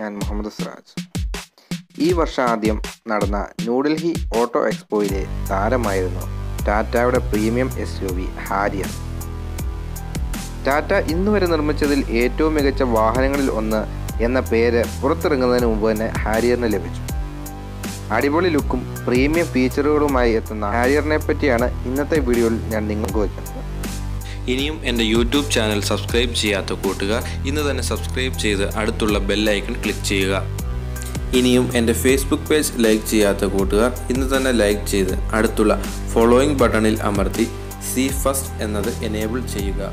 ഞാൻ മുഹമ്മദ് സിറാജ് ഈ വർഷം ആദ്യം നടന്ന ന്യൂഡൽഹി ഓട്ടോ എക്സ്പോയിലെ താരമായിരുന്നു ടാറ്റയുടെ premium S U V Harrier Tata ഇന്ന് വരെ നിർമ്മിച്ചതിൽ ഏറ്റവും മികച്ച വാഹനങ്ങളിൽ ഒന്ന് എന്ന പേര് പുറത്തിറങ്ങുന്നതിന് മുമ്പ് തന്നെ ഹാരിയറിന് ലഭിച്ചു അടിപൊളി ലുക്കും പ്രീമിയം ഫീച്ചറുകളുമായി എത്തുന്ന ഹാരിയറിനെ പറ്റിയാണ് ഇന്നത്തെ വീഡിയോയിൽ ഞാൻ നിങ്ങൾക്ക് വയ്ക്കുന്നത് ഇനിയും എൻ്റെ യൂട്യൂബ് ചാനൽ സബ്സ്ക്രൈബ് ചെയ്യാത്ത കൂട്ടുകാർ ഇന്ന് തന്നെ സബ്സ്ക്രൈബ് ചെയ്ത് അടുത്തുള്ള ബെല്ലൈക്കൺ ക്ലിക്ക് ചെയ്യുക ഇനിയും എൻ്റെ ഫേസ്ബുക്ക് പേജ് ലൈക്ക് ചെയ്യാത്ത കൂട്ടുകാർ ഇന്ന് തന്നെ ലൈക്ക് ചെയ്ത് അടുത്തുള്ള ഫോളോയിങ് ബട്ടണിൽ അമർത്തി സി ഫസ്റ്റ് എന്നത് എനേബിൾ ചെയ്യുക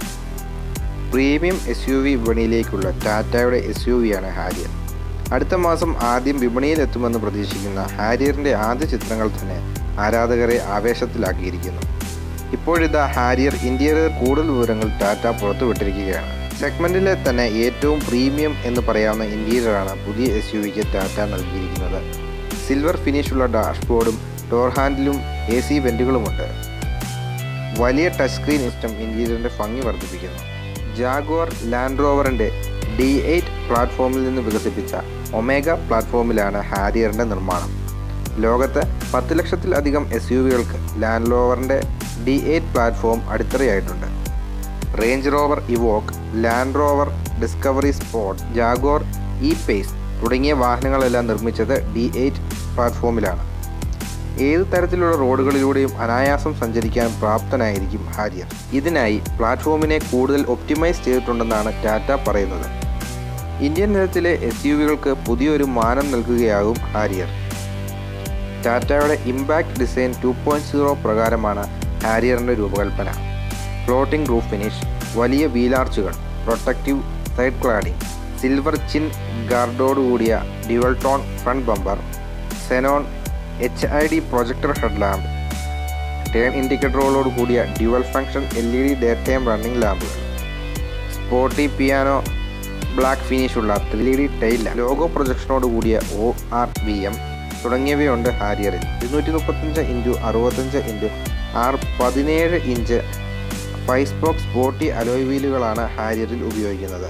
പ്രീമിയം എസ് യു വി വിപണിയിലേക്കുള്ള ടാറ്റയുടെ എസ് യു വിയാണ് ഹാരിയർ അടുത്ത മാസം ആദ്യം വിപണിയിലെത്തുമെന്ന് പ്രതീക്ഷിക്കുന്ന ഹാരിയറിൻ്റെ ആദ്യ ചിത്രങ്ങൾ തന്നെ ആരാധകരെ ആവേശത്തിലാക്കിയിരിക്കുന്നു ഇപ്പോഴിതാ ഹാരിയർ ഇന്റീരിയർ കൂടുതൽ വിവരങ്ങൾ ടാറ്റ പുറത്തുവിട്ടിരിക്കുകയാണ് സെഗ്മെന്റിലെ തന്നെ ഏറ്റവും പ്രീമിയം എന്ന് പറയാവുന്ന ഇന്റീരിയറാണ് പുതിയ എസ് യു വിക്ക് ടാറ്റ നൽകിയിരിക്കുന്നത് സിൽവർ ഫിനിഷുള്ള ഡാഷ്ബോർഡും ഡോർ ഹാൻഡിലും എ സി വെന്റുകളുമുണ്ട് വലിയ ടച്ച് സ്ക്രീൻ സിസ്റ്റം ഇന്റീരിയറിന്റെ ഭംഗി വർദ്ധിപ്പിക്കുന്നു ജാഗ്വാർ ലാൻഡ് റോവറിന്റെ ഡി എയ്റ്റ് പ്ലാറ്റ്ഫോമിൽ നിന്ന് വികസിപ്പിച്ച ഒമേഗ പ്ലാറ്റ്ഫോമിലാണ് ഹാരിയറിന്റെ നിർമ്മാണം ലോകത്ത് പത്ത് ലക്ഷത്തിലധികം എസ് യു വികൾക്ക് ലാൻഡ് റോവറിന്റെ ഡി എയ്റ്റ് പ്ലാറ്റ്ഫോം അടിത്തറയായിട്ടുണ്ട് Range Rover Evoque Land Rover Discovery Sport Jaguar E Pace തുടങ്ങിയ വാഹനങ്ങളെല്ലാം നിർമ്മിച്ചത് ഡി എയ്റ്റ് പ്ലാറ്റ്ഫോമിലാണ് ഏത് തരത്തിലുള്ള റോഡുകളിലൂടെയും അനായാസം സഞ്ചരിക്കാൻ പ്രാപ്തനായിരിക്കും ഹാരിയർ ഇതിനായി പ്ലാറ്റ്ഫോമിനെ കൂടുതൽ ഒപ്റ്റിമൈസ് ചെയ്തിട്ടുണ്ടെന്നാണ് ടാറ്റ പറയുന്നത് ഇന്ത്യൻ നിരത്തിലെ എസ് യു വികൾക്ക് പുതിയൊരു മാനം നൽകുകയാകും ഹാരിയർ ടാറ്റയുടെ impact design two point zero പ്രകാരമാണ് ഹാരിയറിൻ്റെ രൂപകൽപ്പന ഫ്ലോട്ടിംഗ് റൂഫ് ഫിനിഷ് വലിയ വീലാർച്ചുകൾ protective side cladding silver chin ഗാർഡോടുകൂടിയ dual tone front bumper xenon H I D projector headlamp turn ഇൻഡിക്കേറ്ററുകളോട് കൂടിയ dual function L E D daytime running ലാമ്പുകൾ sporty piano black ഫിനിഷുള്ള ത്രീ ഡി ടൈൽ ലോഗോ പ്രൊജക്ഷനോട് കൂടിയ O R B M തുടങ്ങിയവയുണ്ട് ഹാരിയറിൽ ഇരുന്നൂറ്റി മുപ്പത്തഞ്ച് into അറുപത്തഞ്ച് into R പതിനേഴ് inch five spoke sporty alloy വീലുകളാണ് ഹാരിയറിൽ ഉപയോഗിക്കുന്നത്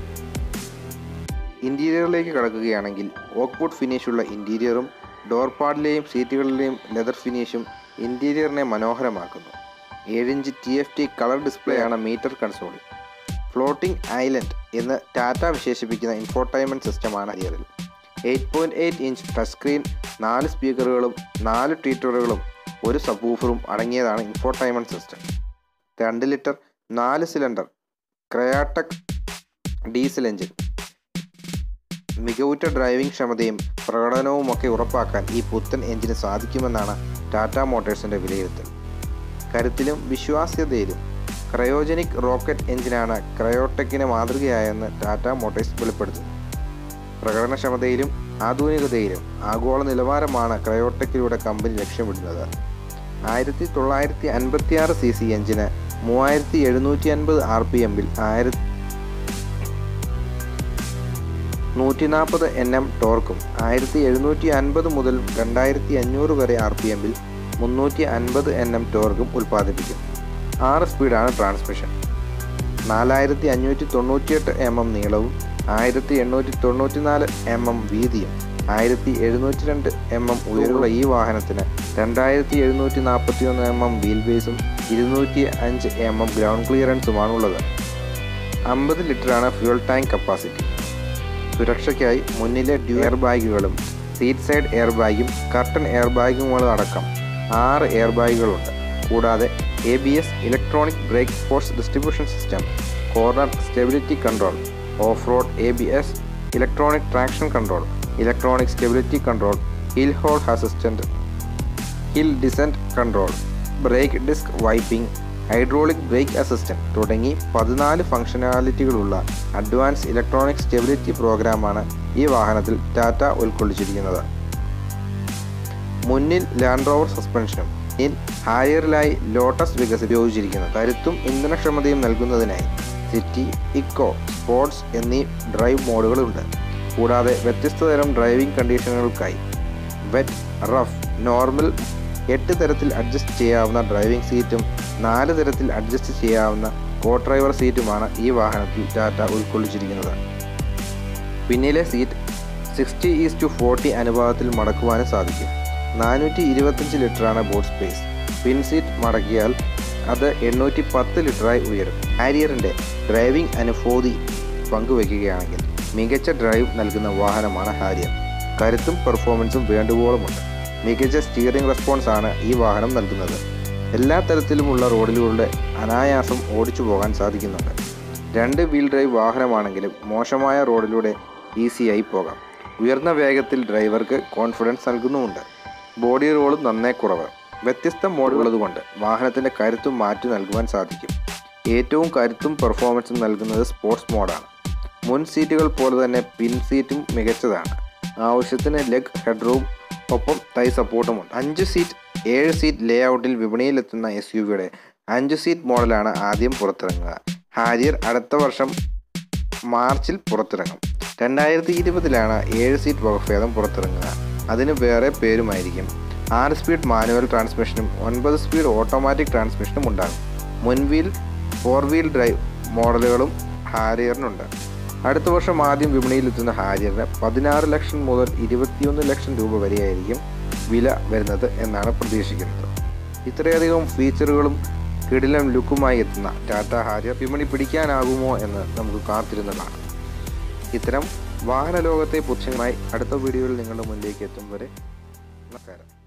ഇൻറ്റീരിയറിലേക്ക് കടക്കുകയാണെങ്കിൽ ഓക്വുഡ് ഫിനിഷുള്ള ഇൻറ്റീരിയറും ഡോർ പാഡിലെയും സീറ്റുകളിലെയും ലെതർ ഫിനിഷും ഇൻറ്റീരിയറിനെ മനോഹരമാക്കുന്നു ഏഴിഞ്ച് T F T colour display ആണ് മീറ്റർ കൺസോളിൽ ഫ്ലോട്ടിംഗ് ഐലൻഡ് എന്ന് ടാറ്റ വിശേഷിപ്പിക്കുന്ന ഇൻഫോർടൈൻമെൻറ്റ് സിസ്റ്റമാണ് ഹാരിയറിൽ eight point eight inch touch screen നാല് സ്പീക്കറുകളും നാല് ട്വീറ്ററുകളും ഒരു സബൂഫറും അടങ്ങിയതാണ് ഇൻഫോർടൈൻമെൻറ്റ് സിസ്റ്റം രണ്ട് ലിറ്റർ നാല് സിലിണ്ടർ ക്രയാടെക് ഡീസൽ എഞ്ചിൻ മികവുറ്റ ഡ്രൈവിംഗ് ക്ഷമതയും പ്രകടനവുമൊക്കെ ഉറപ്പാക്കാൻ ഈ പുത്തൻ എഞ്ചിന് സാധിക്കുമെന്നാണ് ടാറ്റ മോട്ടോഴ്സിൻ്റെ വിലയിരുത്തൽ കരുത്തിലും വിശ്വാസ്യതയിലും ക്രയോജനിക് റോക്കറ്റ് എഞ്ചിനാണ് ക്രയോടെക്കിന് മാതൃകയായെന്ന് ടാറ്റ മോട്ടോഴ്സ് വെളിപ്പെടുത്തുന്നു പ്രകടനക്ഷമതയിലും ആധുനികതയിലും ആഗോള നിലവാരമാണ് ക്രയോടെക്കിലൂടെ കമ്പനി ലക്ഷ്യമിടുന്നത് ആയിരത്തി തൊള്ളായിരത്തി അൻപത്തി ആറ് സി സി എഞ്ചിന് മൂവായിരത്തി എഴുന്നൂറ്റി അൻപത് ആർ പി എമ്മിൽ ആയിരത്തി നൂറ്റി നാൽപ്പത് എൻ എം ടോർക്കും ആയിരത്തി എഴുന്നൂറ്റി അൻപത് മുതൽ രണ്ടായിരത്തി അഞ്ഞൂറ് വരെ ആർ പി എമ്മിൽ മുന്നൂറ്റി അൻപത് എൻ എം ടോർക്കും ഉൽപ്പാദിപ്പിക്കും ആറ് സ്പീഡാണ് ട്രാൻസ്മിഷൻ നാലായിരത്തി അഞ്ഞൂറ്റി തൊണ്ണൂറ്റിയെട്ട് എം എം നീളവും ആയിരത്തി എണ്ണൂറ്റി തൊണ്ണൂറ്റി നാല് എം എം വീതിയും ആയിരത്തി എഴുന്നൂറ്റി രണ്ട് എം എം ഉയരമുള്ള ഈ വാഹനത്തിന് രണ്ടായിരത്തി എഴുന്നൂറ്റി നാൽപ്പത്തി ഒന്ന് എം എം വീൽ ബേസും ഇരുന്നൂറ്റി അഞ്ച് എം എം ഗ്രൗണ്ട് ക്ലിയറൻസുമാണുള്ളത് അമ്പത് ലിറ്ററാണ് ഫ്യൂൽ ടാങ്ക് കപ്പാസിറ്റി സുരക്ഷയ്ക്കായി മുന്നിലെ ഡ്യൂ എയർ ബാഗുകളും സീറ്റ് സൈഡ് എയർ ബാഗും കർട്ടൺ എയർ ബാഗുകളും അടക്കം ആറ് എയർ ബാഗുകളുണ്ട് കൂടാതെ A B S electronic brake force distribution system corner stability control off road A B S electronic traction control electronic stability control hill hold assistant hill descent control brake disc wiping hydraulic brake assistant തുടങ്ങി പതിനാല് ഫംഗ്ഷനാലിറ്റികളുള്ള advance electronic stability പ്രോഗ്രാമാണ് ഈ വാഹനത്തിൽ ടാറ്റ ഉൾക്കൊള്ളിച്ചിരിക്കുന്നത് മുന്നിൽ Land റോവർ സസ്പെൻഷനും ഇൻ ഹാരിയറിലായി ലോട്ടസ് വികസിപ്പിച്ച് ഉപയോഗിച്ചിരിക്കുന്നു കരുത്തും ഇന്ധനക്ഷമതയും നൽകുന്നതിനായി സിറ്റി ഇക്കോ സ്പോർട്സ് എന്നീ ഡ്രൈവ് മോഡുകളുണ്ട് കൂടാതെ വ്യത്യസ്ത തരം ഡ്രൈവിംഗ് കണ്ടീഷനുകൾക്കായി വെറ്റ് റഫ് നോർമൽ എട്ട് തരത്തിൽ അഡ്ജസ്റ്റ് ചെയ്യാവുന്ന ഡ്രൈവിംഗ് സീറ്റും നാല് തരത്തിൽ അഡ്ജസ്റ്റ് ചെയ്യാവുന്ന കോ ഡ്രൈവർ സീറ്റുമാണ് ഈ വാഹനത്തിൽ ടാറ്റ ഉൾക്കൊള്ളിച്ചിരിക്കുന്നത് പിന്നിലെ seat sixty is to forty അനുപാതത്തിൽ മടക്കുവാനും സാധിക്കും നാനൂറ്റി ഇരുപത്തഞ്ച് ലിറ്ററാണ് ബോട്ട് സ്പേസ് പിൻ സീറ്റ് മടക്കിയാൽ അത് എണ്ണൂറ്റി പത്ത് ലിറ്ററായി ഉയരും ഹാരിയറിൻ്റെ ഡ്രൈവിംഗ് അനുഭൂതി പങ്കുവയ്ക്കുകയാണെങ്കിൽ മികച്ച ഡ്രൈവ് നൽകുന്ന വാഹനമാണ് ഹാരിയർ കരുത്തും പെർഫോമൻസും വേണ്ടുവോളമുണ്ട് മികച്ച സ്റ്റിയറിംഗ് റെസ്പോൺസ് ആണ് ഈ വാഹനം നൽകുന്നത് എല്ലാ തരത്തിലുമുള്ള റോഡിലൂടെ അനായാസം ഓടിച്ചു പോകാൻ സാധിക്കുന്നുണ്ട് രണ്ട് വീൽ ഡ്രൈവ് വാഹനമാണെങ്കിലും മോശമായ റോഡിലൂടെ ഈസിയായി പോകാം ഉയർന്ന വേഗത്തിൽ ഡ്രൈവർക്ക് കോൺഫിഡൻസ് നൽകുന്നുമുണ്ട് ബോഡി റോളും നന്നേ കുറവ് വ്യത്യസ്ത മോഡുള്ളതുകൊണ്ട് വാഹനത്തിൻ്റെ കരുത്തും മാറ്റി നൽകുവാൻ സാധിക്കും ഏറ്റവും കരുത്തും പെർഫോമൻസും നൽകുന്നത് സ്പോർട്സ് മോഡാണ് മുൻ സീറ്റുകൾ പോലെ തന്നെ പിൻ സീറ്റും മികച്ചതാണ് ആവശ്യത്തിന് ലെഗ് ഹെഡ്റൂം ഒപ്പം തൈ സപ്പോർട്ടുമുണ്ട് അഞ്ച് സീറ്റ് ഏഴ് സീറ്റ് ലേ ഔട്ടിൽ വിപണിയിലെത്തുന്ന എസ് യു വിയുടെ അഞ്ച് സീറ്റ് മോഡലാണ് ആദ്യം പുറത്തിറങ്ങുക ഹാരിയർ അടുത്ത വർഷം മാർച്ചിൽ പുറത്തിറങ്ങും രണ്ടായിരത്തി ഇരുപതിലാണ് ഏഴ് സീറ്റ് വകഭേദം പുറത്തിറങ്ങുക അതിന് വേറെ പേരുമായിരിക്കും ആറ് സ്പീഡ് മാനുവൽ ട്രാൻസ്മിഷനും ഒൻപത് സ്പീഡ് ഓട്ടോമാറ്റിക് ട്രാൻസ്മിഷനും ഉണ്ടാകും മുൻവീൽ ഫോർ വീൽ ഡ്രൈവ് മോഡലുകളും ഹാരിയറിനുണ്ട് അടുത്ത വർഷം ആദ്യം വിപണിയിലെത്തുന്ന ഹാരിയറിന് പതിനാറ് ലക്ഷം മുതൽ ഇരുപത്തിയൊന്ന് ലക്ഷം രൂപ വരെയായിരിക്കും വില വരുന്നത് എന്നാണ് പ്രതീക്ഷിക്കുന്നത് ഇത്രയധികം ഫീച്ചറുകളും കിടിലം ലുക്കുമായി എത്തുന്ന ടാറ്റ ഹാരിയർ വിപണി പിടിക്കാനാകുമോ എന്ന് നമുക്ക് കാത്തിരുന്നതാണ് ഇത്തരം വാഹന ലോകത്തെ പുച്ഛമായി അടുത്ത വീഡിയോയിൽ നിങ്ങളുടെ മുന്നിലേക്ക് എത്തും വരെ നമസ്കാരം